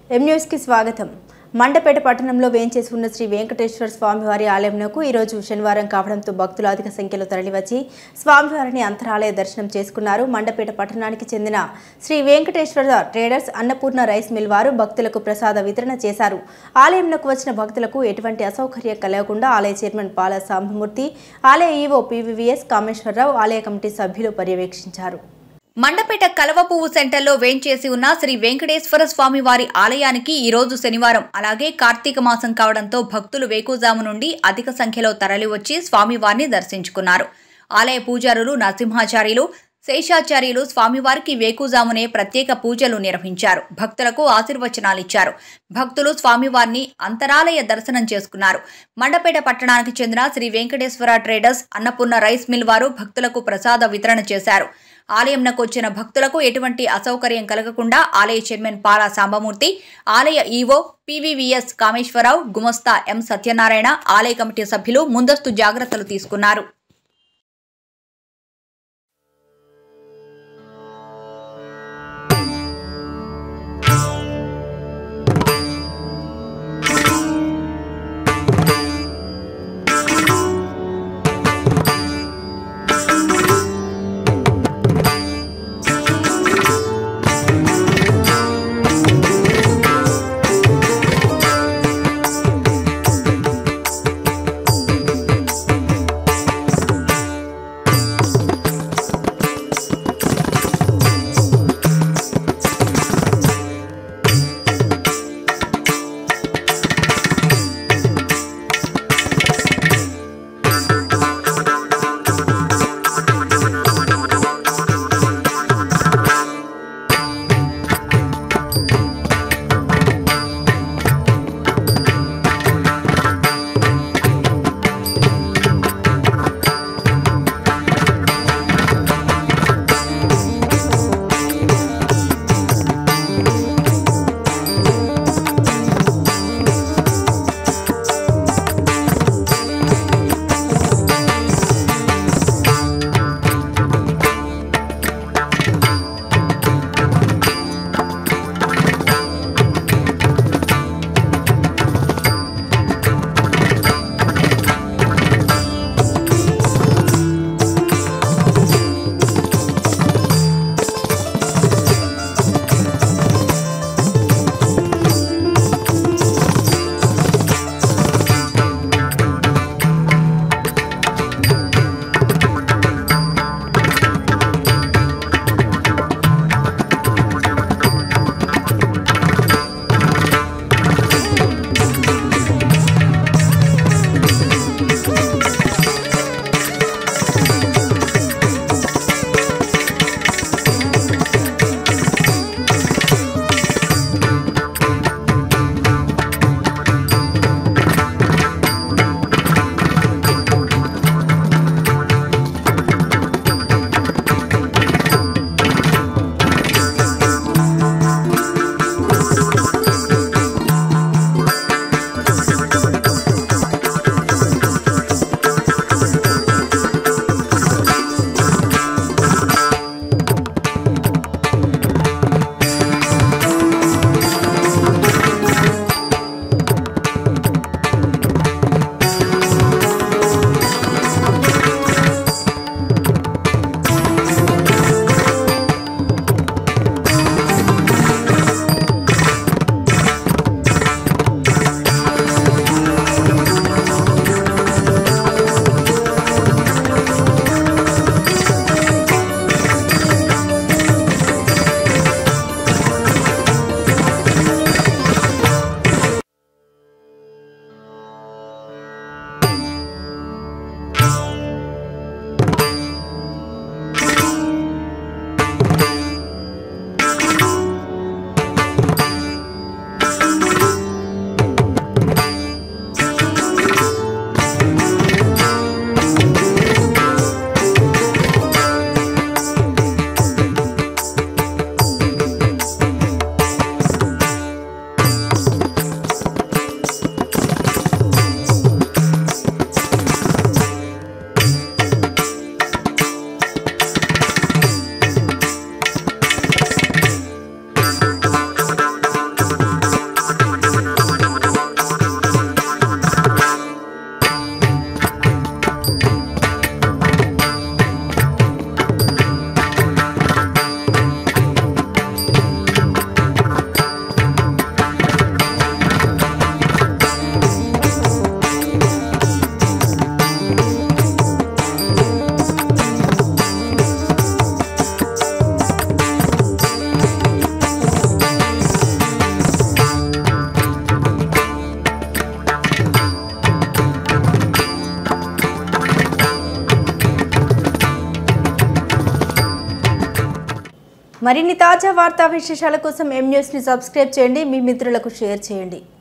ఎం న్యూస్కి స్వాగతం మండపేట పట్టణంలో వేంచేసి ఉన్న శ్రీ వెంకటేశ్వర స్వామివారి ఆలయంకు ఈరోజు శనివారం కావడంతో భక్తులు అధిక సంఖ్యలో తరలివచ్చి స్వామివారిని అంతరాలయ దర్శనం చేసుకున్నారు మండపేట పట్టణానికి చెందిన Sri Venkateswara traders Annapurna rice mill వారు భక్తులకు ప్రసాద వితరణ చేశారు ఆలయంలోకి వచ్చిన భక్తులకు ఎటువంటి అసౌకర్యం కలగకుండా ఆలయ చైర్మన్ పాల సాంబమూర్తి ఆలయ ఈవో పీవీవీఎస్ కామేశ్వరరావు ఆలయ కమిటీ సభ్యులు పర్యవేక్షించారు మండపేట కలవ పువ్వు సెంటర్లో వేంచేసి ఉన్న శ్రీ వెంకటేశ్వర స్వామి వారి ఆలయానికి ఈ రోజు శనివారం అలాగే కార్తీక మాసం కావడంతో భక్తులు వేకుజాము నుండి అధిక సంఖ్యలో తరలివచ్చి స్వామివారిని దర్శించుకున్నారు ఆలయ పూజారులు నరసింహాచార్యులు శేషాచార్యులు స్వామివారికి వేకుజామునే ప్రత్యేక పూజలు నిర్వహించారు భక్తులకు ఆశీర్వచనాలిచ్చారు భక్తులు స్వామివారిని అంతరాలయ దర్శనం చేసుకున్నారు మండపేట పట్టణానికి చెందిన Sri Venkateswara traders Annapurna rice mill వారు భక్తులకు ప్రసాద వితరణ చేశారు ఆలయంనకు వచ్చిన భక్తులకు ఎటువంటి అసౌకర్యం కలగకుండా ఆలయ చైర్మన్ పాలా సాంబమూర్తి ఆలయ ఈవో పీవీవీఎస్ కామేశ్వరరావు గుమస్తా ఎం సత్యనారాయణ ఆలయ కమిటీ సభ్యులు ముందస్తు జాగ్రత్తలు తీసుకున్నారు మరిన్ని తాజా వార్తా విశేషాల కోసం ఎం న్యూస్ని సబ్స్క్రైబ్ చేయండి మీ మిత్రులకు షేర్ చేయండి